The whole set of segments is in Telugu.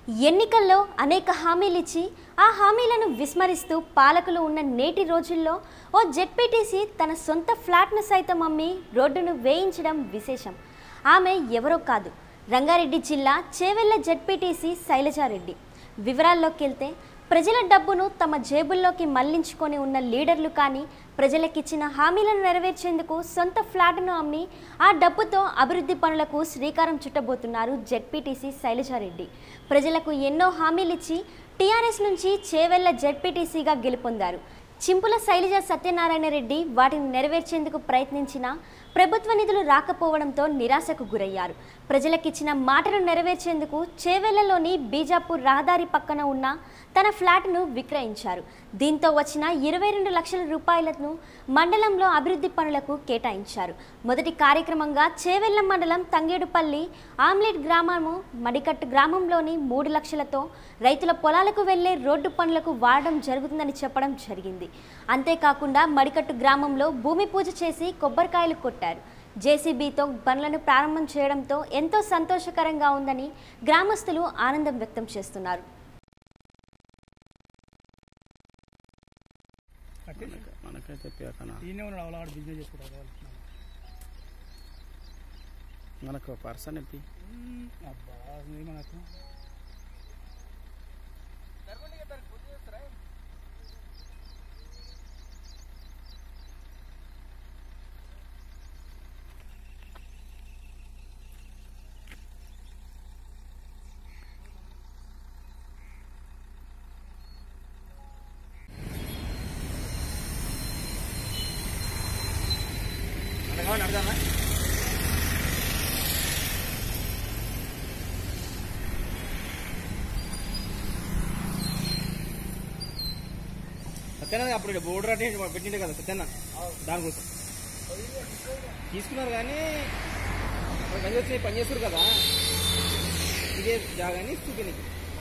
ఎన్నికల్లో అనేక హామీలు ఇచ్చి ఆ హామీలను విస్మరిస్తూ పాలకులు ఉన్న నేటి రోజుల్లో ఓ జెడ్పీటీసీ తన సొంత ఫ్లాట్ను సైతం అమ్మి రోడ్డును వేయించడం విశేషం ఆమె ఎవరో కాదు రంగారెడ్డి జిల్లా చేవెళ్ల జెడ్పీటీసీ శైలజారెడ్డి వివరాల్లోకి వెళ్తే ప్రజల డబ్బును తమ జేబుల్లోకి మళ్లించుకొని ఉన్న లీడర్లు కానీ ప్రజలకిచ్చిన హామీలను నెరవేర్చేందుకు సొంత ఫ్లాట్ను అమ్మి ఆ డబ్బుతో అభివృద్ధి పనులకు శ్రీకారం చుట్టబోతున్నారు జెడ్పీటీసీ శైలజారెడ్డి ప్రజలకు ఎన్నో హామీలిచ్చి టీఆర్ఎస్ నుంచి చేవెళ్ల జెడ్పీటీసీగా గెలుపొందారు చింపుల శైలజ సత్యనారాయణ రెడ్డి వాటిని నెరవేర్చేందుకు ప్రయత్నించినా ప్రభుత్వ నిధులు రాకపోవడంతో నిరాశకు గురయ్యారు ప్రజలకిచ్చిన మాటను నెరవేర్చేందుకు చేవెళ్లలోని బీజాపూర్ రహదారి పక్కన ఉన్న తన ఫ్లాట్ను విక్రయించారు దీంతో వచ్చిన ఇరవై రెండు లక్షల రూపాయలను మండలంలో అభివృద్ధి పనులకు కేటాయించారు మొదటి కార్యక్రమంగా చేవెళ్ల మండలం తంగేడుపల్లి ఆమ్లెట్ గ్రామము మడికట్టు గ్రామంలోని మూడు లక్షలతో రైతుల పొలాలకు వెళ్లే రోడ్డు పనులకు వాడడం జరుగుతుందని చెప్పడం జరిగింది అంతేకాకుండా మడికట్టు గ్రామంలో భూమి పూజ చేసి కొబ్బరికాయలు కొట్టారు జేసీబీతో పనులను ప్రారంభం చేయడంతో ఎంతో సంతోషకరంగా ఉందని గ్రామస్తులు ఆనందం వ్యక్తం చేస్తున్నారు మనకైతే పేకన ఈయనే ఉన్నాడు అవలా వాడు బిజినెస్ చేసుకుంటాడు వాళ్ళు. మనకు పర్సన్ ఎప్పి అబ్బా అది మనకు సత్యన్న అప్పుడు బోర్డు అంటే పెట్టిండే కదా సత్యన్న దానికోసం తీసుకున్నారు కానీ వాళ్ళు పని వచ్చి పని చేస్తారు కదా ఇదే జాగాని చూపించి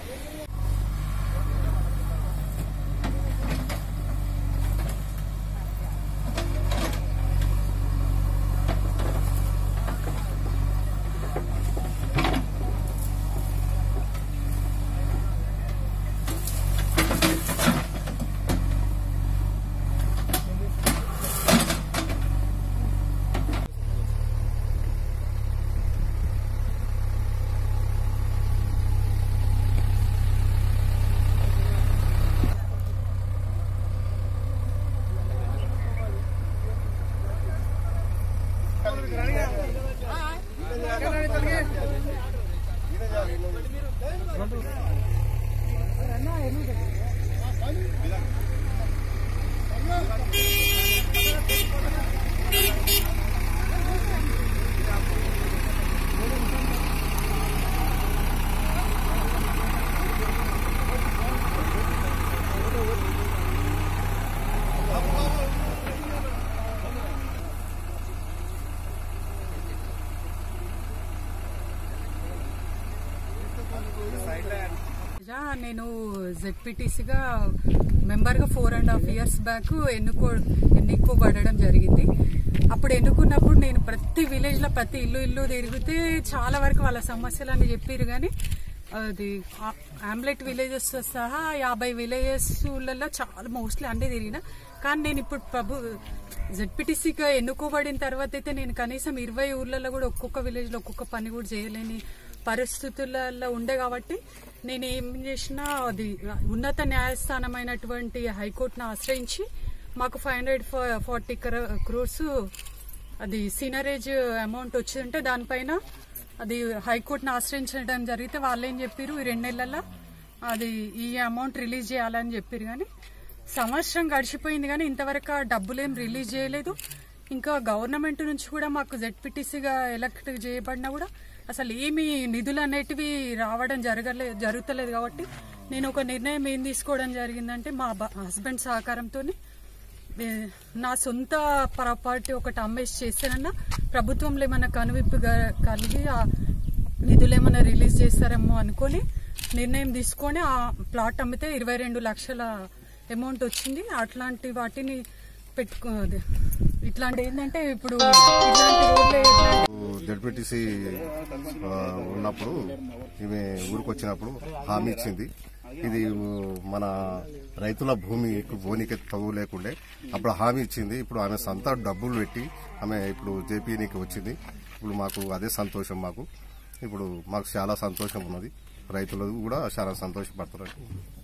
యా, నేను జెడ్పీటీసీగా మెంబర్గా four and half years back ఎన్నుకో ఎన్నుకోబడడం జరిగింది అప్పుడు ఎన్నుకున్నప్పుడు నేను ప్రతి విలేజ్ లో ప్రతి ఇల్లు ఇల్లు తిరిగితే చాలా వరకు వాళ్ళ సమస్యలని చెప్పారు కానీ అది ఆమ్లెట్ విలేజెస్ సహా యాభై విలేజెస్ లలో చాలా మోస్ట్లీ అన్నీ తిరిగిన కానీ నేను ఇప్పుడు ప్రభు జెడ్పీటీసీగా ఎన్నుకోబడిన తర్వాత అయితే నేను కనీసం ఇరవై ఊర్లలో కూడా ఒక్కొక్క విలేజ్ లో ఒక్కొక్క పని కూడా చేయలేని పరిస్థితులలో ఉండే కాబట్టి నేను ఏం చేసినా అది ఉన్నత న్యాయస్థానమైనటువంటి హైకోర్టును ఆశ్రయించి మాకు ఫైవ్ హండ్రెడ్ ఫార్టీ క్రోర్స్ అది సీనరేజ్ అమౌంట్ వచ్చిందంటే దానిపైన అది హైకోర్టును ఆశ్రయించడం జరిగితే వాళ్ళు ఏం చెప్పారు ఈ రెండు నెలల్లో అది ఈ అమౌంట్ రిలీజ్ చేయాలని చెప్పారు కానీ సంవత్సరం గడిచిపోయింది కానీ ఇంతవరకు ఆ డబ్బులేం రిలీజ్ చేయలేదు ఇంకా గవర్నమెంట్ నుంచి కూడా మాకు జెడ్పీటీసీగా ఎలక్ట్ చేయబడినా కూడా అసలు ఏమి నిధులు అనేటివి రావడం జరగలే జరుగుతలేదు కాబట్టి నేను ఒక నిర్ణయం ఏం తీసుకోవడం జరిగిందంటే మా హస్బెండ్ సహకారంతో నా సొంత ప్రాపర్టీ ఒకటి అమ్మేసి చేస్తానన్నా ప్రభుత్వంలో ఏమైనా కనువిప్పు గా- కలిగి ఆ నిధులు ఏమైనా రిలీజ్ చేస్తారేమో అనుకొని నిర్ణయం తీసుకొని ఆ ప్లాట్ అమ్మితే ఇరవై రెండు లక్షల అమౌంట్ వచ్చింది అట్లాంటి వాటిని పెట్టుకో అదే ఇట్లాంటి ఏంటంటే ఇప్పుడు ఇట్లాంటి రోడ్లు ఇట్లాంటి జడ్పీటీసీ ఉన్నప్పుడు ఈమె ఊరికి వచ్చినప్పుడు హామీ ఇచ్చింది ఇది మన రైతుల భూమి భూమికి తగు లేకుండే అప్పుడు హామీ ఇచ్చింది ఇప్పుడు ఆమె సొంత డబ్బులు పెట్టి ఆమె ఇప్పుడు జేపీనికి వచ్చింది ఇప్పుడు మాకు అదే సంతోషం మాకు ఇప్పుడు మాకు చాలా సంతోషం ఉన్నది రైతులు కూడా చాలా సంతోషపడుతున్నారు